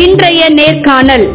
இன்றைய நேர்காணல்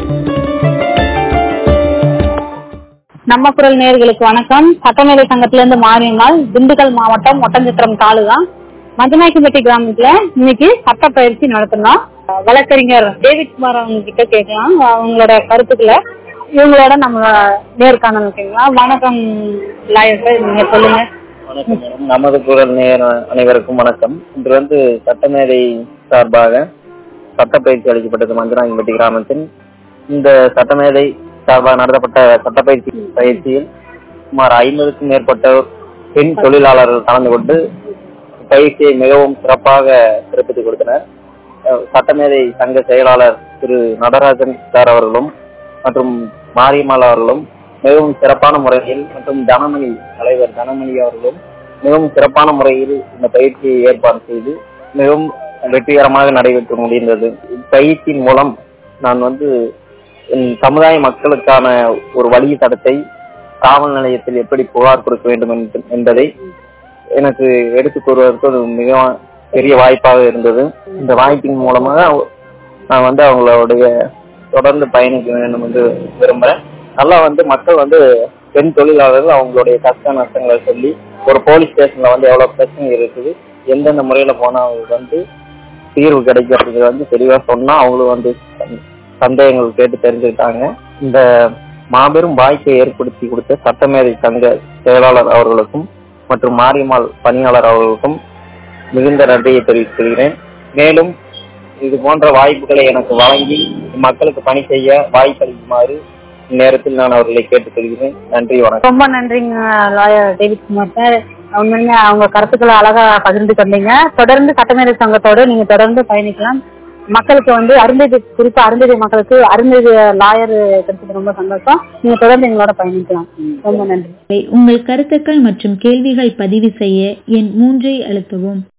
நம்ம குரல் நேர்களுக்கு வணக்கம் சட்டமேதை சங்கத்திலிருந்து மாரியம்மாள் திண்டுக்கல் மாவட்டம் ஒட்டஞ்சத்திரம் தாலுகா மஞ்சநாய்க்குப்பட்டி கிராமத்துல இன்னைக்கு சட்ட பயிற்சி நடத்தினோம் வழக்கறிஞர் டேவிட் குமார் அவங்க கிட்ட கேட்கலாம் அவங்களோட கருத்துக்களை இவங்களோட நம்ம நேர்காணல் ஓகேங்களா வணக்கம் லாயர் சார் நீங்க சொல்லுங்க வணக்கம் மேடம் நமது குரல் நேர் அனைவருக்கும் வணக்கம் இன்று வந்து சட்டமேதை சார்பாக சட்டப்பயிற்சி அளிக்கப்பட்டது மஞ்சனாங்கிப்பட்டி கிராமத்தில் இந்த சட்டமேதை சார்பாக நடத்தப்பட்ட சட்டப்பயிற்சி பயிற்சியில் சுமார் ஐம்பதுக்கும் மேற்பட்ட பெண் தொழிலாளர்கள் கலந்து கொண்டு பயிற்சியை மிகவும் சிறப்பாக சிறப்பித்துக் கொடுத்தனர் அஹ் சட்டமேதை சங்க செயலாளர் திரு நடராஜன் சார் அவர்களும் மற்றும் மாரியம்மாள் அவர்களும் மிகவும் சிறப்பான முறையில் மற்றும் தனமணி தலைவர் தனமணி அவர்களும் மிகவும் சிறப்பான முறையில் இந்த பயிற்சியை ஏற்பாடு செய்து மிகவும் வெற்றிகரமாக நடைபெற்று முடிந்தது இப்பயிற்சியின் மூலம் நான் வந்து என் சமுதாய மக்களுக்கான ஒரு வழித்தடத்தை காவல் நிலையத்தில் எப்படி புகார் கொடுக்க வேண்டும் என்று- என்பதை எனக்கு எடுத்துக் கூறுவதற்கு ஒரு மிக பெரிய வாய்ப்பாக இருந்தது இந்த வாய்ப்பின் மூலமாக நான் வந்து அவங்களுடைய தொடர்ந்து பயணிக்க வேண்டும் என்று விரும்புறேன் நல்லா வந்து மக்கள் வந்து பெண் தொழிலாளர்கள் அவங்களுடைய கஷ்ட நஷ்டங்களை சொல்லி ஒரு போலீஸ் ஸ்டேஷன்ல வந்து எவ்வளவு பிரச்சனை இருக்குது எந்தெந்த முறையில போனா அவங்களுக்கு வந்து தீர்வு கிடைக்கிறதுக்கு வந்து தெளிவா சொன்னா அவங்களும் வந்து சந்தேகங்கள் கேட்டு தெரிஞ்சுக்கிட்டாங்க இந்த மாபெரும் வாய்ப்பை ஏற்படுத்தி கொடுத்த சட்டமேதை சங்க செயலாளர் அவர்களுக்கும் மற்றும் மாரியம்மாள் பணியாளர் அவர்களுக்கும் மிகுந்த நன்றியை தெரிவித்துக்கிறேன் மேலும் இது போன்ற வாய்ப்புகளை எனக்கு வழங்கி மக்களுக்கு பணி செய்ய வாய்ப்பளிக்குமாறு இந்நேரத்தில் நான் அவர்களை கேட்டுக்கொள்கிறேன் நன்றி வணக்கம் ரொம்ப நன்றிங்க லாயர் டேவிட் குமார் சார் உண்மையுமே அவங்க கருத்துக்களை அழகா பகிர்ந்து கொண்டீங்க தொடர்ந்து சட்டமேதை சங்கத்தோட நீங்க தொடர்ந்து பயணிக்கலாம் மக்களுக்கு வந்து அருந்ததி குறிப்பா அருந்ததி மக்களுக்கு அருந்ததி லாயர் கிடைச்சது ரொம்ப சந்தோஷம் நீங்க தொடர்ந்து எங்களோட பயணிக்கலாம் ரொம்ப நன்றி உங்கள் கருத்துக்கள் மற்றும் கேள்விகள் பதிவு செய்ய எண் மூன்றை அழுத்தவும்